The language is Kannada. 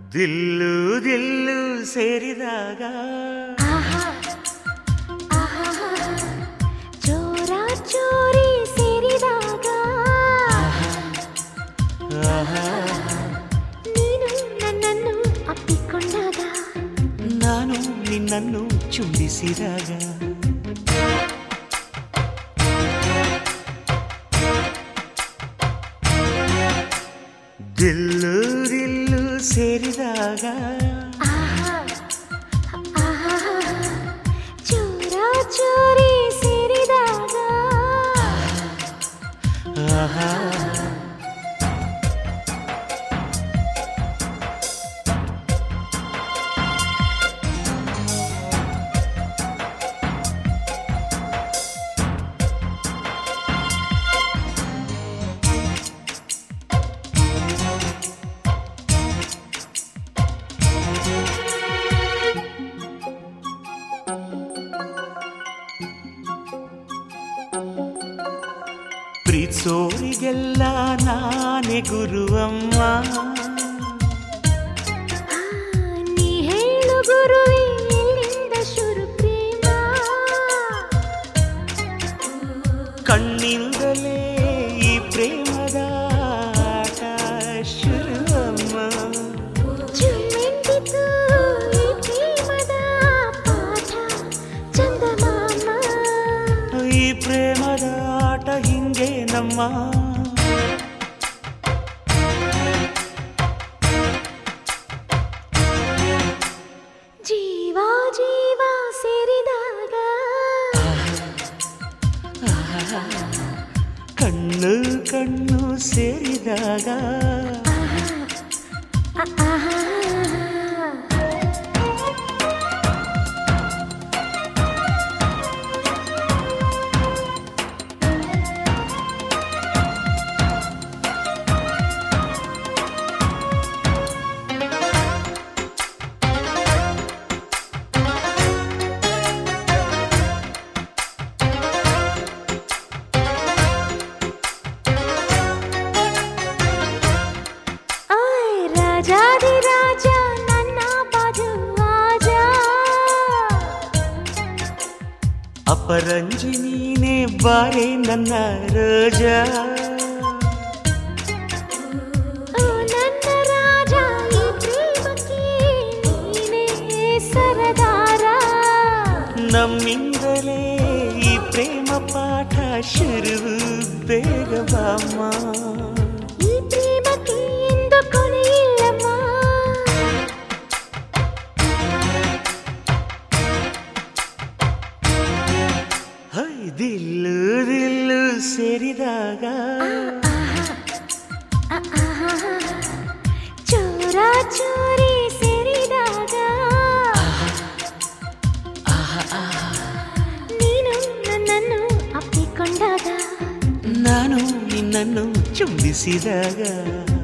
ದಿಲ್ಲು ದಿಲ್ಲು ಸೇರಿದಾಗ ಆಹಾ ಆಹಾ ಚೋರ ಚೋರಿ ಸೇರಿದಾಗ ಆಹಾ, ನೀನು ನನ್ನನ್ನು ಅಪ್ಪಿಕೊಂಡಾಗ ನಾನು ನಿನ್ನನ್ನು ಚುಂಬಿಸಿದಾಗ ದಿಲ್ಲು ದಿಲ್ಲು ಸೇರಿದಾಗ ಆಹಾ ಆಹಾ ಚೋರ ಚೋರಿ ಸೇರಿದಾಗ ಆಹಾ ಪ್ರೀತ್ಸೋರಿಗೆಲ್ಲ ನಾನೇ ಗುರುವಮ್ಮ ಆ, ನೀ ಹೇಳು ಗುರುವೇ ಎಲ್ಲಿಂದ ಶುರು ಪ್ರೇಮ ಕಣ್ಣಿಂದಲೇ ಈ ಪ್ರೇಮದ ಆಟ ಶುರುವಮ್ಮ ಚುಮ್ಮೆಂದಿತು ಈ ಪ್ರೇಮದ ಪಾಠ ಚಂದಮಾಮ ಈ ಪ್ರೇಮದ ಆಟ ಹಿಂಗೆ ನಮ್ಮ ಜೀವ ಜೀವ ಸೇರಿದಾಗ ಕಣ್ಣು ಕಣ್ಣು ಸೇರಿದಾಗ ಆ- ಆಹಾ. ಆಯ್ ರಾಜಾದಿ ರಾಜ ನನ್ನ ಬಾಜು ಆಜ ಅಪರಂಜಿ ನೀನೇ ಬಾರೆ ನನ್ನ ರೋಜ ಓ ನನ್ನ ರಾಜ ಈ ಪ್ರೇಮಕ್ಕೆ ನೀನೇ ಸರದಾರ ನಮ್ಮಿಂದಲೇ ಈ ಪ್ರೇಮ ಪಾಠ ಶುರು ಬೇಗ ಬಾಮ್ಮ ಈ ಪ್ರೇಮಕ್ಕೆ ಇಂದು ಕೊನೆಯಿಲ್ಲಮ್ಮ ಹೈ ದಿಲ್ಲು ದಿಲ್ಲು ಸೇರಿದಾಗ ಆಹಾ. ಚೋರ ಚೋರಿ ಸೇರಿದಾಗ ನೀನು ನನ್ನನ್ನು ಅಪ್ಪಿಕೊಂಡಾಗ ನಾನು ನಿನ್ನನ್ನು ಚುಂಬಿಸಿದಾಗ